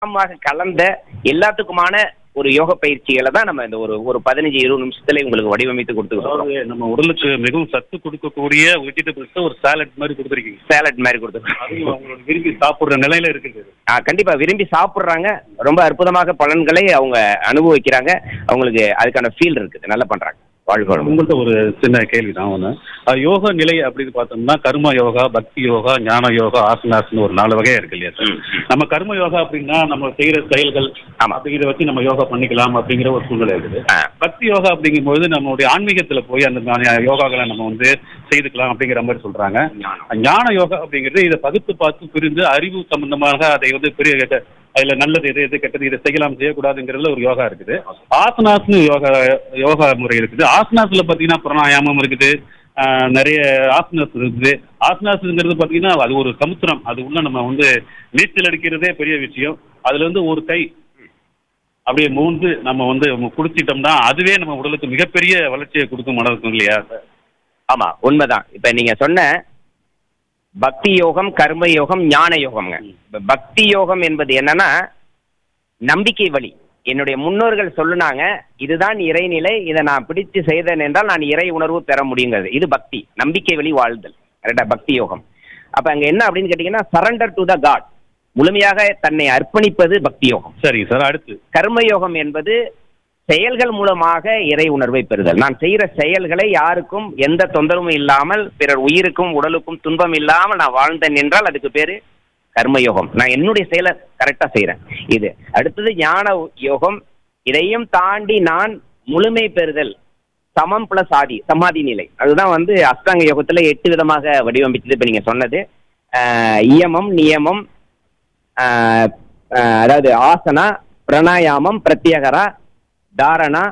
சமமாக கலந்த எல்லாத்துக்குமான ஒரு யோக பயிற்சிகளை தான் நம்ம இந்த ஒரு ஒரு பதினஞ்சு இருபது நிமிஷத்துல உங்களுக்கு வடிவமைத்து கொடுத்துக்கிறோம் அதாவது நம்ம உடலுக்கு மிகவும் சத்து கொடுக்கக்கூடிய வெஜிடபிள்ஸ் ஒரு சாலட் மாதிரி கொடுத்துருக்கீங்க சேலட் மாதிரி கொடுத்துருக்கோம் அதுவும் அவங்களோட விரும்பி சாப்பிடுற நிலையில இருக்குது ஆ, கண்டிப்பா விரும்பி சாப்பிடுறாங்க ரொம்ப அற்புதமாக பலன்களை அவங்க அனுபவிக்கிறாங்க அவங்களுக்கு அதுக்கான ஃபீல் இருக்குது நல்லா பண்றாங்க வாழ்க வளமுடன். உங்கள்கிட்ட ஒரு சின்ன கேள்வி தான் ஒன்று யோக நிலை அப்படின்னு பார்த்தோம்னா கர்ம யோகா பக்தி யோகா ஞான யோகா ஆசனாசன் ஒரு நாலு வகையா இருக்கு இல்லையா சார் ம், ம். நம்ம கர்ம யோகா அப்படின்னா நம்ம செய்யற செயல்கள் ஆமா. அப்படிங்கிறத வச்சு நம்ம யோகா பண்ணிக்கலாம் அப்படிங்கிற ஒரு சூழ்நிலை இருக்குது ஆ. பக்தி யோகா அப்படிங்கும்போது நம்மளுடைய ஆன்மீகத்துல போய் அந்த ஞான யோகாக்களை நம்ம வந்து செய்துக்கலாம் அப்படிங்கிற மாதிரி சொல்றாங்க ஞான யோகா அப்படிங்கிறது இதை பகுத்து பார்த்து பிரிந்து அறிவு சம்பந்தமாக அதை வந்து பெரிய கெட்ட- அதுல நல்லது எது எது கெட்டது இதை செய்யலாம் செய்யக்கூடாதுங்கிறதுல ஒரு யோகா இருக்குது ஆசனாஸ்னு யோகா யோகா முறை இருக்குது ஆசனாஸ்ல பாத்தீங்கன்னா பிராணாயாமம் இருக்குது ஆஹ் நிறைய ஆசனாஸ் இருக்குது ஆசனாஸ்ங்கிறது பாத்தீங்கன்னா அது ஒரு சமுத்திரம் அது உள்ள நம்ம வந்து நீச்சல் அடிக்கிறதே பெரிய விஷயம் அதுல வந்து ஒரு கை அப்படியே மூந்து நம்ம வந்து குடிச்சிட்டோம்னா அதுவே நம்ம உடலுக்கு மிகப்பெரிய வளர்ச்சியை கொடுக்கும் மனதுக்கும் இல்லையா ஆமா உண்மைதான் இப்ப நீங்க சொன்ன பக்தி யோகம் கர்ம யோகம் ஞான யோகம்ங்க இப்ப பக்தி யோகம் என்பது என்னன்னா நம்பிக்கை வழி என்னுடைய முன்னோர்கள் சொல்லுனாங்க இதுதான் இறைநிலை இதை நான் பிடித்து செய்தேன் என்றால் நான் இறை உணர்வு பெற முடியுங்கிறது இது பக்தி நம்பிக்கை வழி வாழ்தல் கரெக்டா பக்தி யோகம் அப்ப அங்க என்ன அப்படின்னு கேட்டீங்கன்னா சரண்டர் டு த காட் முழுமையாக தன்னை அர்ப்பணிப்பது பக்தி யோகம் சரிங்க சார் அடுத்து கர்மயோகம் என்பது செயல்கள் மூலமாக இறை உணர்வை பெறுதல் நான் செய்யற செயல்களை யாருக்கும் எந்த தொந்தரவும் இல்லாமல் பிறர் உயிருக்கும் உடலுக்கும் துன்பம் இல்லாமல் நான் வாழ்ந்தேன் என்றால் அதுக்கு பேரு கர்மயோகம் நான் என்னுடைய செயலை கரெக்டா செய்றேன் இது அடுத்தது ஞான யோகம் இதையும் தாண்டி நான் முழுமை பெறுதல் சமம் பிளஸ் ஆதி சமாதி நிலை அதுதான் வந்து அஷ்டாங்க யோகத்துல எட்டு விதமாக வடிவமைச்சது இப்ப நீங்க சொன்னது ஆஹ் இயமம் நியமம் ஆஹ் ஆஹ் அதாவது ஆசனா பிரணாயாமம் பிரத்யகரா தாரணா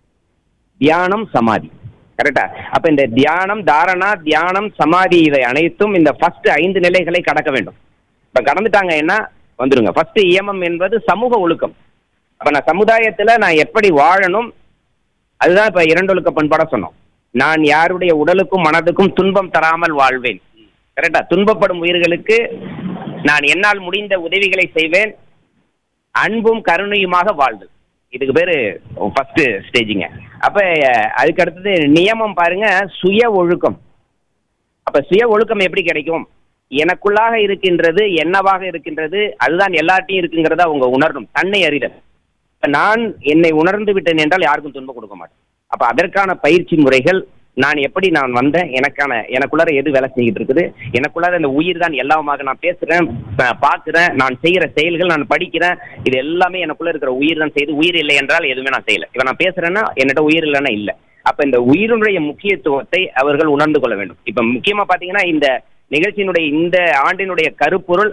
தியானம் சமாதி கரெக்டா அப்ப இந்த தியானம் தாரணா தியானம் சமாதி இவை அனைத்தும் இந்த ஃபர்ஸ்ட் ஐந்து நிலைகளை கடக்க வேண்டும் இப்ப கடந்துட்டாங்கன்னா வந்துருங்க ஃபர்ஸ்ட் இயமம் என்பது சமூக ஒழுக்கம் அப்ப நான் சமுதாயத்துல நான் எப்படி வாழணும் அதுதான் இப்ப இரண்டொழுக்க பண்பாட சொன்னோம் நான் யாருடைய உடலுக்கும் மனதுக்கும் துன்பம் தராமல் வாழ்வேன் கரெக்டா துன்பப்படும் உயிர்களுக்கு நான் என்னால் முடிந்த உதவிகளை செய்வேன் அன்பும் கருணையுமாக வாழ்வு இதுக்கு பேரு ஃபர்ஸ்ட் ஸ்டேஜிங்க அப்ப அஹ், அதுக்கு அடுத்தது நியமம் பாருங்க சுய ஒழுக்கம் அப்ப சுய ஒழுக்கம் எப்படி கிடைக்கும் எனக்குள்ளாக இருக்கின்றது என்னவாக இருக்கின்றது அதுதான் எல்லார்ட்டையும் இருக்குங்கிறத அவங்க உணரணும் தன்னை அறிதல் இப்ப நான் என்னை உணர்ந்து விட்டேன் என்றால் யாருக்கும் துன்பம் கொடுக்க மாட்டேன் அப்ப அதற்கான பயிற்சி முறைகள் நான் எப்படி நான் வந்தேன் எனக்கான எனக்குள்ளார எது வேலை செஞ்சுட்டு இருக்குது எனக்குள்ளார இந்த உயிர் தான் எல்லாமாக நான் பேசுறேன் ப- பார்க்கிறேன் நான் செய்யற செயல்கள் நான் படிக்கிறேன் இது எல்லாமே எனக்குள்ள இருக்கிற உயிர் தான் செய்து உயிர் இல்லை என்றால் எதுவுமே நான் செய்யல இப்ப நான் பேசுறேன்னா என்னட்ட உயிர் இல்லைன்னா இல்ல அப்ப இந்த உயிருடைய முக்கியத்துவத்தை அவர்கள் உணர்ந்து கொள்ள வேண்டும் இப்ப முக்கியமா பாத்தீங்கன்னா இந்த நிகழ்ச்சியினுடைய இந்த ஆண்டினுடைய கருப்பொருள்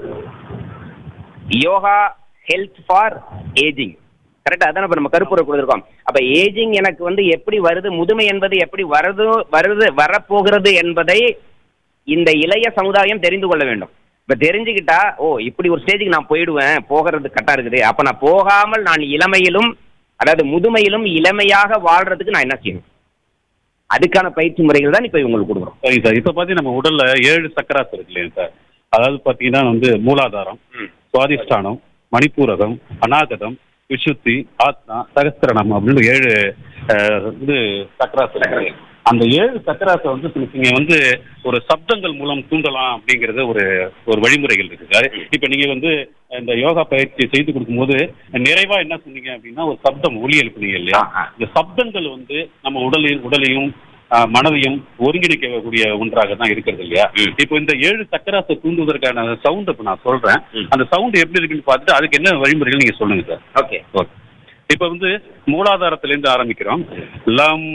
யோகா ஹெல்த் ஃபார் ஏஜிங் கரெக்டா அதான் இப்ப நம்ம கருப்பொருள் கொடுத்துருக்கோம் அப்ப ஏஜிங் எனக்கு வந்து எப்படி வருது முதுமை என்பது எப்படி வருது வருது வரப்போகிறது என்பதை இந்த இளைய சமுதாயம் தெரிந்து கொள்ள வேண்டும் இப்ப தெரிஞ்சுக்கிட்டா ஓ இப்படி ஒரு ஸ்டேஜுக்கு நான் போயிடுவேன் போகிறது கரெக்டா இருக்குது அப்ப நான் போகாமல் நான் இளமையிலும் அதாவது முதுமையிலும் இளமையாக வாழ்றதுக்கு நான் என்ன செய்யணும் அதுக்கான பயிற்சி முறைகள் தான் இப்ப இவங்களுக்கு கொடுக்குறோம் சரிங்க சார் இப்போ பார்த்தீங்கன்னா நம்ம உடல்ல ஏழு சக்கராஸ் இருக்கு இல்லையா சார் அதாவது பார்த்தீங்கன்னா வந்து மூலாதாரம் சுவாதிஷ்டானம் மணிப்பூரகம் அநாகதம் விசுத்தி ஆத்மா சகஸ்திரணம் அப்படின்னு ஏழு அஹ், இது சக்கராஸ் இருக்கு அந்த ஏழு சக்கராசை வந்து நீங்க வந்து ஒரு சப்தங்கள் மூலம் தூண்டலாம் அப்படிங்கிறது ஒரு ஒரு வழிமுறைகள் இருக்கு சார் இப்போ நீங்க வந்து இந்த யோகா பயிற்சி செய்து கொடுக்கும்போது நிறைவா என்ன சொன்னீங்க அப்படின்னா ஒரு சப்தம் ஒலி எழுப்புனீங்க இல்லையா ஆ, ஆ. இந்த சப்தங்கள் வந்து நம்ம உடலையும் உடலையும் ஆஹ், மனதையும் ஒருங்கிணைக்கக்கூடிய ஒன்றாக தான் இருக்கிறது இல்லையா ம். இப்போ இந்த ஏழு சக்கராசை தூண்டுவதற்கான சவுண்ட் இப்போ நான் சொல்றேன் ம். அந்த சவுண்ட் எப்படி இருக்குன்னு பார்த்துட்டு அதுக்கு என்ன வழிமுறைகள் நீங்க சொல்லுங்க சார் ஓகே ஓகே இப்போ வந்து மூலாதாரத்திலேருந்து ஆரம்பிக்கிறோம் லம்